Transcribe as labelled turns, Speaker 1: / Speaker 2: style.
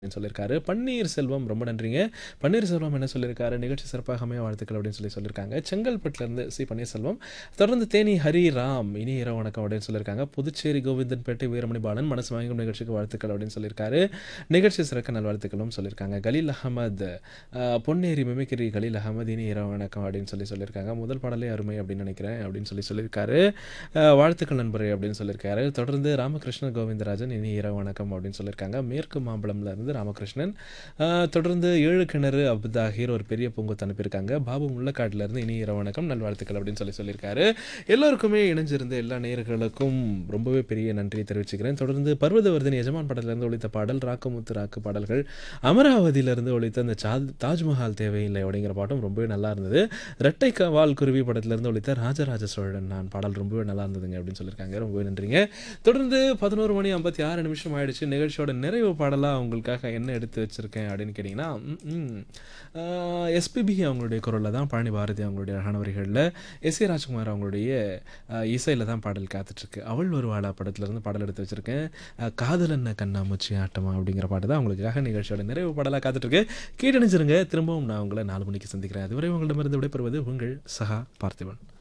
Speaker 1: அப்படின்னு சொல்லியிருக்காரு பன்னீர் செல்வம் ரொம்ப நன்றிங்க பன்னீர் செல்வம் என்ன சொல்லியிருக்காரு நிகழ்ச்சி சிறப்பாக அமைய வாழ்த்துக்கள் அப்படின்னு சொல்லி சொல்லியிருக்காங்க செங்கல்பட்டுலேருந்து சி பன்னீர்செல்வம் தொடர்ந்து தேனி ஹரி ராம் இனி இரவு வணக்கம் அப்படின்னு சொல்லியிருக்காங்க புதுச்சேரி கோவிந்தன்பேட்டை வீரமணி பாலன் மனசு வாங்கும் நிகழ்ச்சிக்கு வாழ்த்துக்கள் அப்படின்னு சொல்லியிருக்காரு நிகழ்ச்சி சிறக்க நல்வாழ்த்துக்களும் சொல்லியிருக்காங்க கலீல் அகமது அஹ், பொன்னேரி மிமிக்கிரி கலீல் அகமது இனி இரவு வணக்கம் அப்படின்னு சொல்லி சொல்லியிருக்காங்க முதல் பாடலே அருமை அப்படின்னு நினைக்கிறேன் அப்படின்னு சொல்லி சொல்லியிருக்காரு அஹ், வாழ்த்துக்கள் நண்பரே அப்படின்னு சொல்லியிருக்காரு தொடர்ந்து ராமகிருஷ்ண கோவிந்தராஜன் இனி இரவு வணக்கம் அப்படின்னு சொல்லியிருக்காங்க மேற்கு மாம்பழம்ல இருந்து ராமகிருஷ்ணன் அஹ், தொடர்ந்து ஏழு கிணறு அப்தாகிர் ஒரு பெரிய பொங்கல் அனுப்பியிருக்காங்க பாபு முள்ளக்காட்டுல இருந்து இனி இரவு வணக்கம் நல்வாழ்த்துக்கள் அப்படின்னு சொல்லி சொல்லியிருக்காரு எல்லோருக்குமே இணைஞ்சிருந்த எல்லா நேயர்களுக்கும் ரொம்பவே பெரிய நன்றியை தெரிவிச்சுக்கிறேன் தொடர்ந்து பர்வதவர்தன் எஜமான் படத்திலிருந்து ஒழித்த பாடல் ராக்கமுத்து ராக்கு பாடல்கள் அமராவதியிலிருந்து ஒழித்த அந்த சா தாஜ்மஹால் தேவையில்லை அப்படிங்கிற பாட்டும் ரொம்பவே நல்லா இருந்தது ரெட்டை வால் குருவி படத்திலிருந்து ஒழித்த ராஜராஜ சோழன் நான் பாடல் ரொம்பவே நல்லா இருந்ததுங்க அப்படின்னு சொல்லியிருக்காங்க ரொம்பவே நன்றிங்க தொடர்ந்து பதினோரு மணி ஐம்பத்தி ஆறு நிமிஷம் ஆயிடுச்சு நிகழ்ச்சியோட நிறைவு பாடலாக உங்களுக்காக என்ன எடுத்து வச்சிருக்கேன் அப்படின்னு கேட்டிங்கன்னா எஸ்பிபி அவங்களுடைய குரலில் தான் பழனி பாரதி அவங்களுடைய அழகான வரிகளில் எஸ் ஏ ராஜ்குமார் அவங்களுடைய இசையில் தான் பாடல் காத்துட்ருக்கு அவள் வருவாளா படத்துலேருந்து பாடல் எடுத்து வச்சிருக்கேன் அஹ், காதல் என்ன கண்ணாமூச்சி ஆட்டமா அப்படிங்கிற பாட்டு தான் உங்களுக்காக நிகழ்ச்சியோட நிறைவு பாடலாக காத்துட்ருக்கு கேட்டணிச்சிருங்க திரும்பவும் நான் உங்களை நாலு மணிக்கு சந்திக்கிறேன் அதுவரை உங்களிடமிருந்து விடைபெறுவது உங்கள் சகா பார்த்திபன்